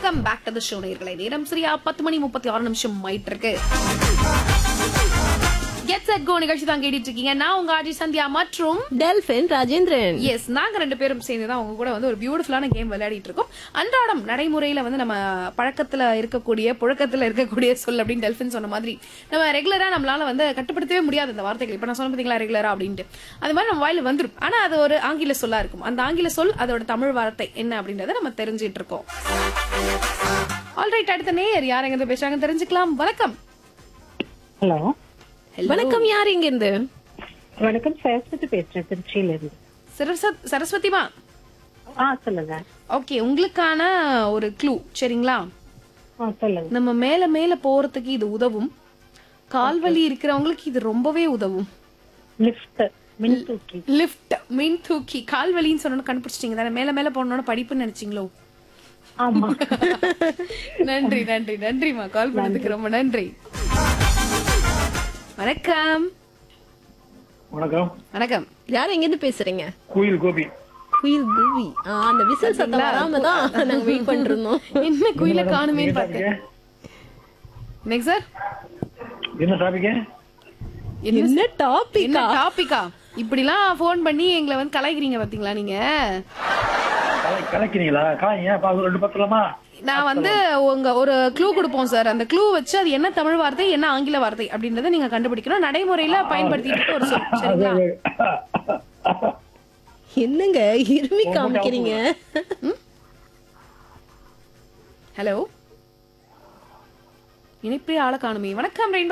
welcome back to the show நேர்களை நேரம் சரியா பத்து மணி முப்பத்தி ஆறு நிமிஷம் ஆயிட்டு இருக்கு கெட் செட் கோ நிகழ்ச்சி தான் கேட்டுட்டு இருக்கீங்க நான் உங்க ஆஜி சந்தியா மற்றும் டெல்பின் ராஜேந்திரன் எஸ் நாங்க ரெண்டு பேரும் சேர்ந்து தான் உங்க கூட வந்து ஒரு பியூட்டிஃபுல்லான கேம் விளையாடிட்டு இருக்கோம் அன்றாடம் நடைமுறையில வந்து நம்ம பழக்கத்துல இருக்கக்கூடிய புழக்கத்துல இருக்கக்கூடிய சொல் அப்படின்னு டெல்பின் சொன்ன மாதிரி நம்ம ரெகுலரா நம்மளால வந்து கட்டுப்படுத்தவே முடியாது அந்த வார்த்தைகள் இப்ப நான் சொன்ன பாத்தீங்களா ரெகுலரா அப்படின்ட்டு அது மாதிரி நம்ம வாயில வந்துரும் ஆனா அது ஒரு ஆங்கில சொல்லா இருக்கும் அந்த ஆங்கில சொல் அதோட தமிழ் வார்த்தை என்ன அப்படின்றத நம்ம தெரிஞ்சிட்டு இருக்கோம் ஆல்ரைட் அடுத்த நேயர் யார் எங்க இருந்து பேசுறாங்க தெரிஞ்சுக்கலாம் வணக்கம் ஹலோ வணக்கம் யார் இங்க இருந்து வணக்கம் சரஸ்வதி பேசுறேன் திருச்சியில இருந்து சரஸ்வத் சரஸ்வதிமா ஆ சொல்லுங்க ஓகே உங்களுக்கான ஒரு க்ளூ சரிங்களா ஆ சொல்லுங்க நம்ம மேல மேல போறதுக்கு இது உதவும் கால்வலி இருக்கிறவங்களுக்கு இது ரொம்பவே உதவும் லிஃப்ட் மின் தூக்கி லிஃப்ட் மின் தூக்கி கால்வலின்னு சொன்னோன்னு கண்டுபிடிச்சிட்டீங்க தானே மேல மேல போனோட படிப்புன்னு நினைச்சீங்களோ ஆமா நன்றி நன்றி நன்றிமா கால் பண்ணதுக்கு ரொம்ப நன்றி வணக்கம் வணக்கம் வணக்கம் யார் எங்க இருந்து பேசுறீங்க கோயில் கோபி குயில் குவி ஆ, அந்த விசில் சத்தம் வராம தான் நாங்க வெயிட் பண்ணிட்டு இருந்தோம் என்ன குயில காணுமேன்னு என்ன பார்த்தேன் டாபிக் நெக்ஸ்ட் சார் என்ன டாபிக் என்ன டாபிக் என்ன டாபிக்கா இப்படிலாம் ஃபோன் பண்ணி எங்களை வந்து கலாய்க்கிறீங்க பாத்தீங்களா நீங்க கலக்கிறீங்களா கலாய்ங்க அப்ப அது ரெண்டு பத்தலாமா நான் வந்து உங்க ஒரு க்ளூ கொடுப்போம் சார் அந்த க்ளூ வச்சு அது என்ன தமிழ் வார்த்தை என்ன ஆங்கில வார்த்தை அப்படின்றத நீங்க கண்டுபிடிக்கணும் நடைமுறையில பயன்படுத்திட்டு இருக்க ஒரு சொல் சரிங்களா என்னங்க இருமி காமிக்கிறீங்க ஹலோ இணைப்பே ஆள காணுமே வணக்கம் ரெயின்போ